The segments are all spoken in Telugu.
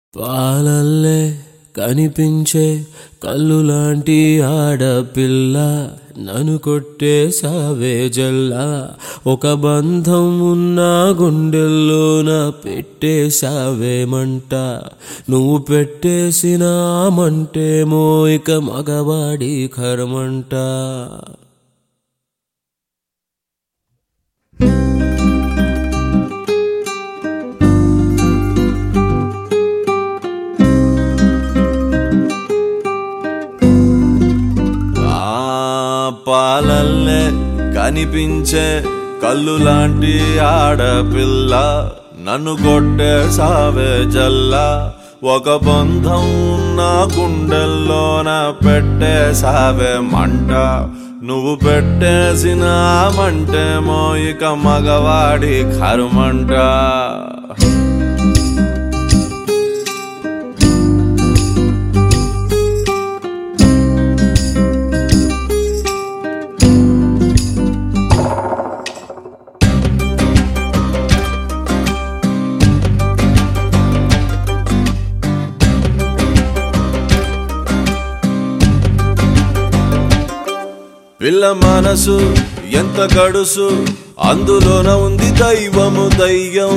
పాలల్లే కనిపించే కళ్ళు లాంటి ఆడపిల్ల నన్ను కొట్టేసావే జల్లా ఒక బంధం ఉన్న గుండెల్లోన పెట్టేసావే మంట నువ్వు పెట్టేసిన ఆ మంటేమో ఇక మగవాడి కర్మంట ఆ పాలల్లే కనిపించే కళ్ళు లాంటి ఆడపిల్ల నన్ను కొట్టేసావే జల్లా ఒక బంధం నా గుండెల్లోన పెట్టేసావే మంట నువ్వు పెట్టేసిన ఆ మంటేమో ఇక మగవాడి కరుమంట పిల్ల మనసు ఎంత గడుసు అందులోన ఉంది దైవము దయ్యం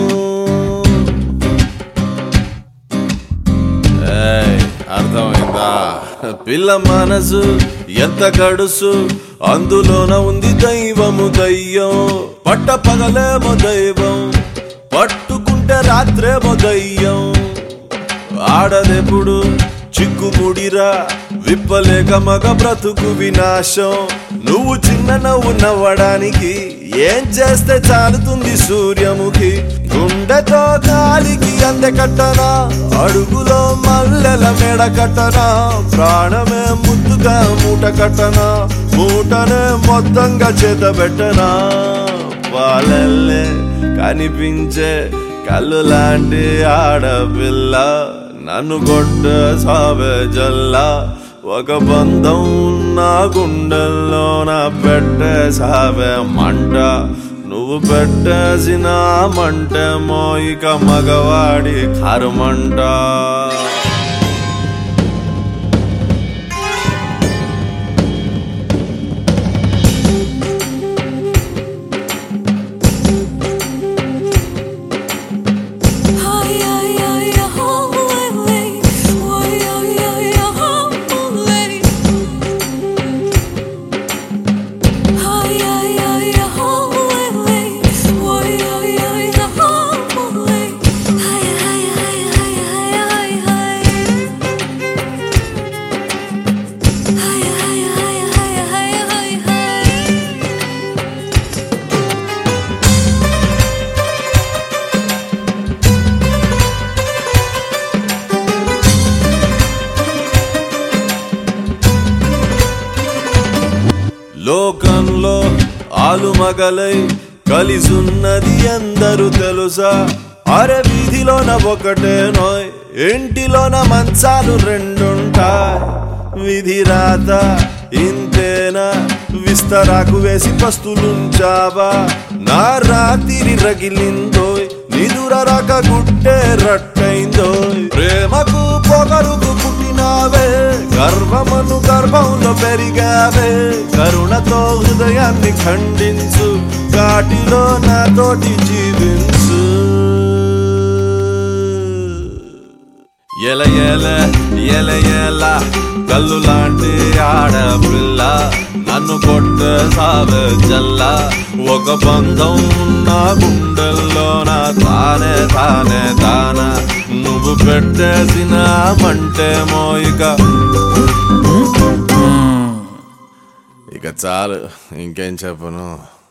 ఏయ్, అర్థమైందా పిల్ల మనసు ఎంత గడుసు అందులోన ఉంది దైవము దయ్యం పట్ట పగలేమో దైవం పట్టుకుంటే రాత్రేమో దయ్యం ఆడదెప్పుడు చిక్కుముడిరా విప్పలేక మగ బ్రతుకు వినాశం నువ్వు చిన్న నవ్వు నవ్వడానికి ఏం చేస్తే చాలుతుంది సూర్యముఖి గుండెతో గాలికి అందె కట్టనా అడుగులో మల్లెల మెడ కట్టనా ప్రాణమే ముద్దుగా మూట కట్టనా మూటనే మొత్తంగా చేత పెట్టనా పాలల్లే కనిపించే కళ్ళు లాంటి ఆడపిల్ల నన్ను కొట్ట సావే జల్లా ఒక బంధం నా గుండెల్లోన పెట్టే సావే మంట నువ్వు పెట్టేసిన మంటేమో ఇక మగవాడి కరుమంట Ay ay ay holy, ay ay ay holy. Ay ay ay holy, ay ay ay holy. Ay ay ay ay ay ay. Ay ay ay ay ay ay. లోకంలో ఆలుమగలై కలిసున్నది అందరూ తెలుసా అరే వీధిలోన ఒకటే నోయ్ ఇంటిలోన మంచాలు రెండుంటాయి విధి రాత ఇంతేనా విస్తరాకు వేసి పస్తులుంచావా నా రాత్రి రగిలిందోయ్ నిదుర రక గుట్టే రట్టయిందోయ్ ప్రేమకు పొగరుకు పుట్టినావే గర్వమను గర్భంలో పెరిగావే కరుణతో హృదయాన్ని ఖండించు కాటిలో నాతోటి జీవించు ఎల ఎల ఎల ఎల కళ్ళు లాంటి ఆడపిల్ల నన్ను కొట్ట సావే జల్లా ఒక బంధం నా గుండెల్లోన తానే తానే తాన నువ్వు పెట్టేసిన మంటేమో ఇక ఇక చాలు ఇంకేం చెప్పను